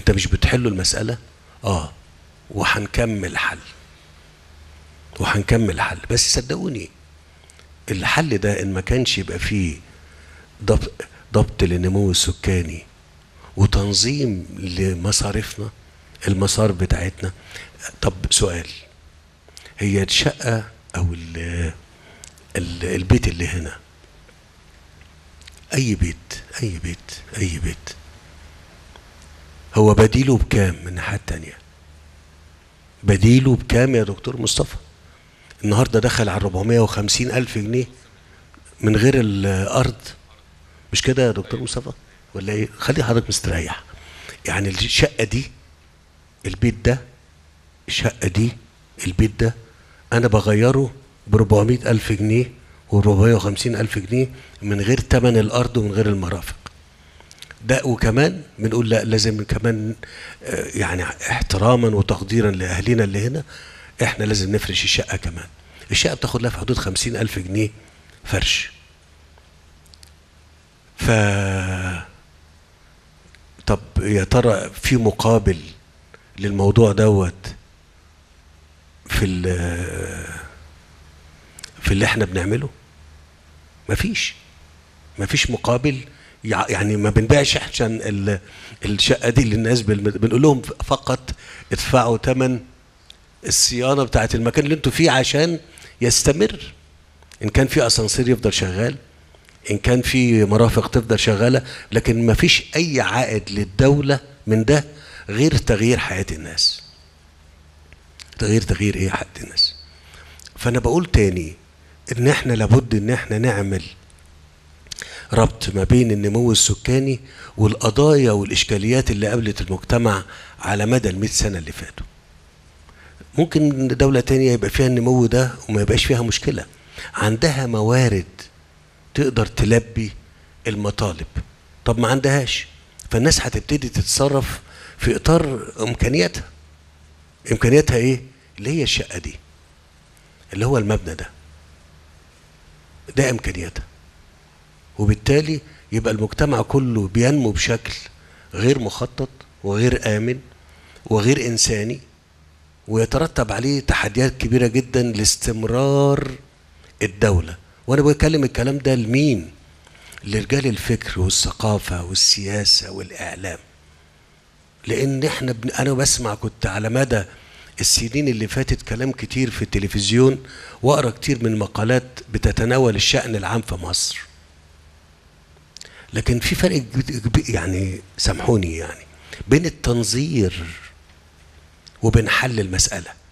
انت مش بتحلوا المسألة اه وهنكمل حل وهنكمل حل بس صدقوني الحل ده ان ما كانش يبقى فيه ضبط ضبط للنمو السكاني وتنظيم لمصاريفنا المسار بتاعتنا طب سؤال هي الشقة أو ال ال البيت اللي هنا أي بيت أي بيت أي بيت هو بديله بكام من الناحية التانية بديله بكام يا دكتور مصطفى النهارده دخل على 450 ألف جنيه من غير الأرض مش كده يا دكتور مصطفى ولا ايه خلي حضرتك مستريح يعني الشقة دي البيت ده الشقة دي البيت ده أنا بغيره ب 400 ألف جنيه و 450 ألف جنيه من غير تمن الأرض ومن غير المرافق ده وكمان بنقول لا لازم كمان آه، يعني احتراما وتقديرا لأهلنا اللي هنا احنا لازم نفرش الشقة كمان الشقة بتاخد لها في حدود 50 ألف جنيه فرش ف طب يا ترى في مقابل للموضوع دوت في ال- في اللي احنا بنعمله مفيش مفيش مقابل يع- يعني ما بنبيعش عشان ال- الشقه دي للناس بال- بنقول لهم فقط ادفعوا ثمن الصيانه بتاعت المكان اللي انتوا فيه عشان يستمر ان كان في اسانسير يفضل شغال ان كان في مرافق تفضل شغاله لكن ما فيش اي عائد للدوله من ده غير تغيير حياه الناس تغيير تغيير ايه حياه الناس فانا بقول تاني ان احنا لابد ان احنا نعمل ربط ما بين النمو السكاني والقضايا والاشكاليات اللي قابلت المجتمع على مدى المئة سنه اللي فاتوا ممكن دولة تانية يبقى فيها النمو ده وما يبقاش فيها مشكلة عندها موارد تقدر تلبي المطالب طب ما عندهاش فالناس هتبتدي تتصرف في اطار امكانياتها امكانياتها ايه اللي هي الشقه دي اللي هو المبنى ده ده امكانياتها وبالتالي يبقى المجتمع كله بينمو بشكل غير مخطط وغير امن وغير انساني ويترتب عليه تحديات كبيره جدا لاستمرار الدوله وانا بتكلم الكلام ده لمين لرجال الفكر والثقافه والسياسه والاعلام لان احنا بن... انا بسمع كنت على مدى السنين اللي فاتت كلام كتير في التلفزيون واقرا كتير من مقالات بتتناول الشأن العام في مصر لكن في فرق كب- كب- يعني سامحوني يعني بين التنظير وبين حل المسألة